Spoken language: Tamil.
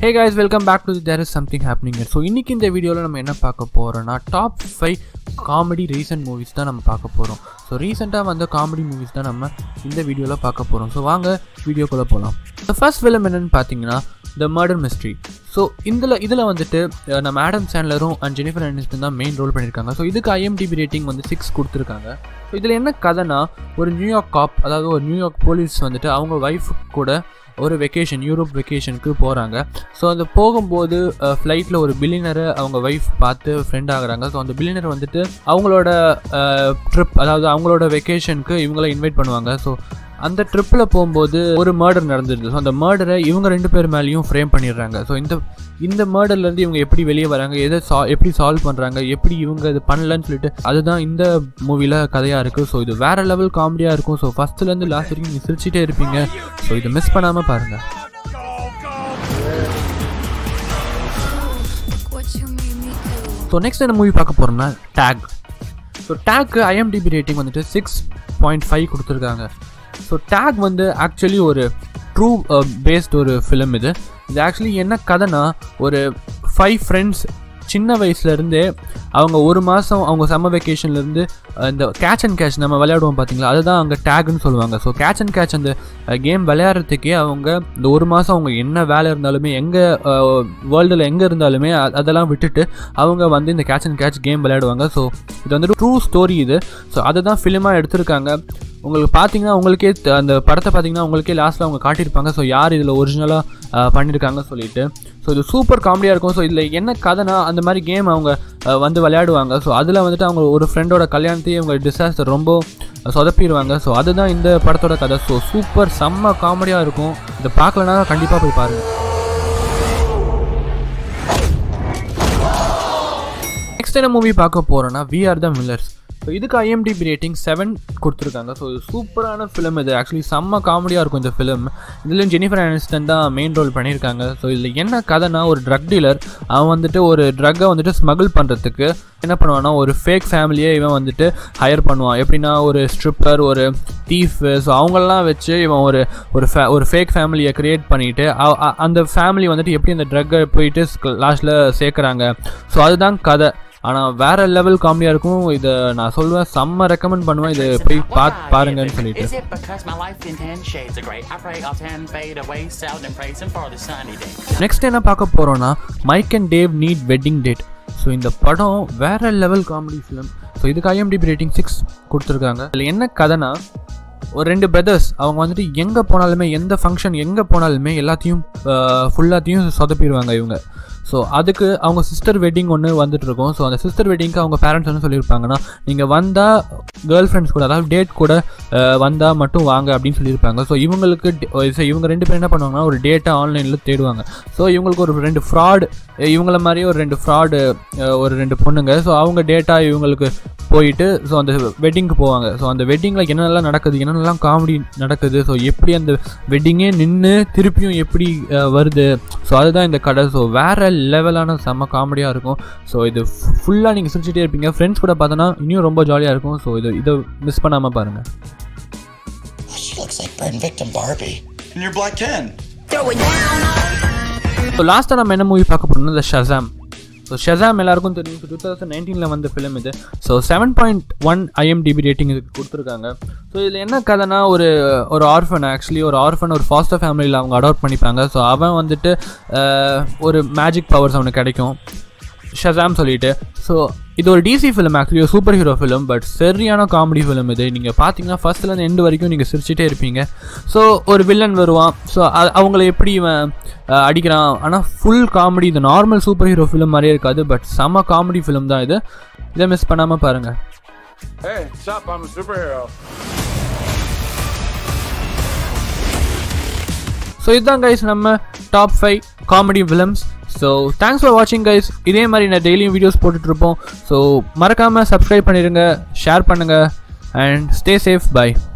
Hey guys welcome back to there is something happening so இன்னைக்கு இந்த வீடியோவில் நம்ம என்ன பார்க்க போகிறோம்னா top five comedy recent movies தான் நம்ம பார்க்க போகிறோம் ஸோ ரீசெண்டாக வந்த காமெடி மூவிஸ் தான் நம்ம இந்த வீடியோவில் பார்க்க போகிறோம் ஸோ வாங்க வீடியோக்குள்ளே போகலாம் த ஃபர்ஸ்ட் ஃபிலிம் என்னென்னு பார்த்தீங்கன்னா த மர்டர் மிஸ்ட்ரி ஸோ இதில் இதில் வந்துட்டு அஹ், நம்ம ஆடம் சேண்ட்லரும் அண்ட் ஜெனிஃபர் அனிஸ்டன் தான் மெயின் ரோல் பண்ணியிருக்காங்க ஸோ இதுக்கு ஐஎம்டிபி ரேட்டிங் வந்து சிக்ஸ் கொடுத்துருக்காங்க ஸோ இதில் என்ன கதைனா ஒரு நியூயார்க் காப் அதாவது ஒரு நியூயார்க் போலீஸ் வந்துட்டு அவங்க ஒய்ஃப் கூட ஒரு வெக்கேஷன் யூரோப் வெக்கேஷனுக்கு போகிறாங்க ஸோ அது போகும்போது ஃப்ளைட்டில் ஒரு பில்லினரை அவங்க ஒய்ஃப் பார்த்து ஃப்ரெண்ட் ஆகுறாங்க ஸோ அந்த பில்லினர் வந்துட்டு அவங்களோட ட்ரிப் அதாவது அவங்களோட வெக்கேஷனுக்கு இவங்கள இன்வைட் பண்ணுவாங்க ஸோ அந்த ட்ரிப்பில் போகும்போது ஒரு மர்டர் நடந்துருது ஸோ அந்த மர்டரை இவங்க ரெண்டு பேர் மேலேயும் ஃப்ரேம் பண்ணிடுறாங்க ஸோ இந்த இந்த மர்டர்லேருந்து இவங்க எப்படி வெளியே வராங்க எதை சா எப்படி சால்வ் பண்ணுறாங்க எப்படி இவங்க இது பண்ணலன்னு சொல்லிட்டு அதுதான் இந்த மூவியில் கதையாக இருக்குது ஸோ இது வேறு லெவல் காமெடியாக இருக்கும் ஸோ ஃபஸ்ட்டுலேருந்து லாஸ்ட் வரைக்கும் நீங்கள் சிரிச்சிட்டே இருப்பீங்க ஸோ இதை மிஸ் பண்ணாமல் பாருங்கள் What you made me do. So next என்ன மூவி பார்க்க போகிறோம்னா டேக் ஸோ டேக்கு ஐஎம்டிபி ரேட்டிங் வந்துட்டு சிக்ஸ் பாயிண்ட் ஃபைவ் கொடுத்துருக்காங்க ஸோ டேக் வந்து ஆக்சுவலி ஒரு ட்ரூ பேஸ்ட் ஒரு ஃபிலிம் இது இது ஆக்சுவலி என்ன கதைனா ஒரு ஃபைவ் ஃப்ரெண்ட்ஸ் சின்ன வயசுலேருந்தே அவங்க ஒரு மாதம் அவங்க சம்மர் வெக்கேஷன்லேருந்து இந்த கேட்ச் அண்ட் கேட்ச் நம்ம விளையாடுவோம் பார்த்தீங்களா அதுதான் அங்கே டேக்னு சொல்லுவாங்க ஸோ கேட்ச் அண்ட் கேட்ச் அந்த கேம் விளையாடுறதுக்கே அவங்க இந்த ஒரு மாதம் அவங்க என்ன வேலை இருந்தாலுமே எங்கே வேர்ல்டில் எங்கே இருந்தாலுமே அ- அதெல்லாம் விட்டுட்டு அவங்க வந்து இந்த கேட்ச் அண்ட் கேட்ச் கேம் விளையாடுவாங்க ஸோ இது வந்துட்டு ட்ரூ ஸ்டோரி இது ஸோ அதை தான் ஃபிலிமாக எடுத்திருக்காங்க உங்களுக்கு பார்த்தீங்கன்னா உங்களுக்கே த- அந்த படத்தை பார்த்தீங்கன்னா உங்களுக்கே லாஸ்ட்டில் அவங்க காட்டியிருப்பாங்க ஸோ யார் இதில் ஒரிஜினலாக பண்ணியிருக்காங்க சொல்லிட்டு ஸோ இது சூப்பர் காமெடியாக இருக்கும் ஸோ இதில் என்ன கதைனா அந்த மாதிரி கேம் அவங்க அஹ், வந்து விளையாடுவாங்க ஸோ அதில் வந்துட்டு அவங்க ஒரு ஃப்ரெண்டோட கல்யாணத்தையும் அவங்க டிசாஸ்டர் ரொம்ப சொதப்பிடுவாங்க ஸோ அதுதான் இந்த படத்தோட கதை ஸோ சூப்பர் செம்ம காமெடியாக இருக்கும் இதை பார்க்கலனா கண்டிப்பாக போய் பாருங்கள் நெக்ஸ்ட் என்ன மூவி பார்க்க போகிறோன்னா we are the Millers so இதுக்கு ஐஎம்டிபி ரேட்டிங் செவன் கொடுத்துருக்காங்க ஸோ இது சூப்பரான ஃபிலிம் இது ஆக்சுவலி செம்ம காமெடியாக இருக்கும் இந்த ஃபிலிம் இதுலேயும் ஜெனிஃபர் அனிஸ்டன் தான் மெயின் ரோல் பண்ணியிருக்காங்க ஸோ இதில் என்ன கதைனா ஒரு ட்ரக் டீலர் அவன் வந்துட்டு ஒரு ட்ரக்கை வந்துட்டு ஸ்மகிள் பண்ணுறதுக்கு என்ன பண்ணுவான்னா ஒரு ஃபேக் ஃபேமிலியே இவன் வந்துட்டு ஹையர் பண்ணுவான் எப்படின்னா ஒரு ஸ்ட்ரிப்பர் ஒரு தீஃப் ஸோ அவங்களெல்லாம் வச்சு இவன் ஒரு ஒரு fa- ஒரு ஃபேக் ஃபேமிலியை க்ரியேட் பண்ணிவிட்டு அந்த ஃபேமிலி வந்துட்டு எப்படி அந்த ட்ரக்கை போயிட்டு லாஸ்ட்டில் சேர்க்குறாங்க ஸோ அதுதான் கதை ஆனால் வேற லெவல் காமெடியாக இருக்கும் இதை நான் சொல்லுவேன் செம்ம ரெக்கமெண்ட் பண்ணுவேன் இதை போய் பார்த்து பாருங்கன்னு சொல்லிட்டு Is it because my life in ten shades of grey? I pray I'll ten fade away, south and praising for the sunny day. Next என்ன பார்க்க போகிறோன்னா Mike and Dave need wedding date so இந்த படம் வேற லெவல் காமெடி ஃபிலிம் ஸோ இதுக்கு ஐஎம்டிபி ரேட்டிங் சிக்ஸ் கொடுத்துருக்காங்க இதில் என்ன கதைனா ஒரு ரெண்டு பிரதர்ஸ் அவங்க வந்துட்டு எங்கே போனாலுமே எந்த ஃபங்க்ஷன் எங்கே போனாலுமே எல்லாத்தையும் ஃபுல்லாத்தையும் சொதப்பிடுவாங்க இவங்க ஸோ அதுக்கு அவங்க சிஸ்டர் வெட்டிங் ஒன்று வந்துட்டு இருக்கும் ஸோ அந்த சிஸ்டர் வெட்டிங்க்கு அவங்க பேரண்ட்ஸ் என்ன சொல்லியிருப்பாங்கன்னா நீங்கள் வந்தால் கேர்ள் ஃப்ரெண்ட்ஸ் கூட அதாவது டேட் கூட வந்தால் மட்டும் வாங்க அப்படின்னு சொல்லியிருப்பாங்க ஸோ இவங்களுக்கு டி- so இவங்க ரெண்டு பேரும் என்ன பண்ணுவாங்கன்னா ஒரு டேட்டை ஆன்லைனில் தேடுவாங்க ஸோ இவங்களுக்கு ஒரு ரெண்டு ஃப்ராடு இவங்கள மாதிரியே ஒரு ரெண்டு ஃப்ராடு ஒரு ரெண்டு பொண்ணுங்க ஸோ அவங்க டேட்டா இவங்களுக்கு போயிட்டு ஸோ அந்த வெட்டிங்க்கு போவாங்க ஸோ அந்த வெட்டிங்கில் என்னென்னலாம் நடக்குது என்னென்னலாம் காமெடி நடக்குது ஸோ எப்படி அந்த வெட்டிங்கே நின்று திருப்பியும் எப்படி அஹ், வருது ஸோ அதுதான் இந்த கடை ஸோ வேற லெவலான செம்ம காமெடியாக இருக்கும் ஸோ இது ஃபுல்லாக நீங்கள் சிரிச்சிட்டே இருப்பீங்க ஃப்ரெண்ட்ஸ் கூட பார்த்தோன்னா இன்னும் ரொம்ப ஜாலியாக இருக்கும் ஸோ இது இதை மிஸ் பண்ணாமல் பாருங்கள் She looks like burn victim Barbie. And you're Black Ken. So லாஸ்ட்டாக நம்ம என்ன மூவி பார்க்க போறோம்னா இந்த ஷசாம் ஸோ ஷசாம் எல்லாருக்கும் தெரியும் டூ தௌசண்ட் நைன்டீனில் வந்த ஃபிலிம் இது so seven point one IMDb rating இதுக்கு கொடுத்துருக்காங்க ஸோ இதில் என்ன கதைனா ஒரு ஒரு ஆர்ஃபன் ஆக்சுவலி ஒரு ஆர்ஃபன் ஒரு ஃபாஸ்டர் ஃபேமிலியில் அவங்க அடாப்ட் பண்ணிப்பாங்க ஸோ அவன் வந்துட்டு அஹ், ஒரு மேஜிக் பவர்ஸ் அவனுக்கு கிடைக்கும் ஷசாம் சொல்லிட்டு ஸோ இது ஒரு டிசி ஃபிலிம் ஆக்சுவலி ஒரு சூப்பர் ஹீரோ ஃபிலிம் பட் சரியான காமெடி ஃபிலிம் இது நீங்கள் பார்த்தீங்கன்னா ஃபர்ஸ்ட்லேருந்து எண்டு வரைக்கும் நீங்கள் சிரிச்சிட்டே இருப்பீங்க ஸோ ஒரு வில்லன் வருவான் ஸோ அவங்கள எப்படி இவன் அஹ், அடிக்கிறான் ஆனால் ஃபுல் காமெடி இது நார்மல் சூப்பர் ஹீரோ ஃபிலிம் மாதிரியே இருக்காது பட் செம காமெடி ஃபிலிம் தான் இது இதை மிஸ் பண்ணாமல் பாருங்கள் Hey, what's up? I'm a superhero. So இதுதான் கைஸ் நம்ம top five comedy films so thanks for வாட்சிங் கைஸ் இதே மாதிரி நான் டெய்லியும் வீடியோஸ் போட்டுட்ருப்போம் ஸோ மறக்காமல் சப்ஸ்கிரைப் பண்ணிடுங்க ஷேர் பண்ணுங்கள் அண்ட் ஸ்டே சேஃப் பை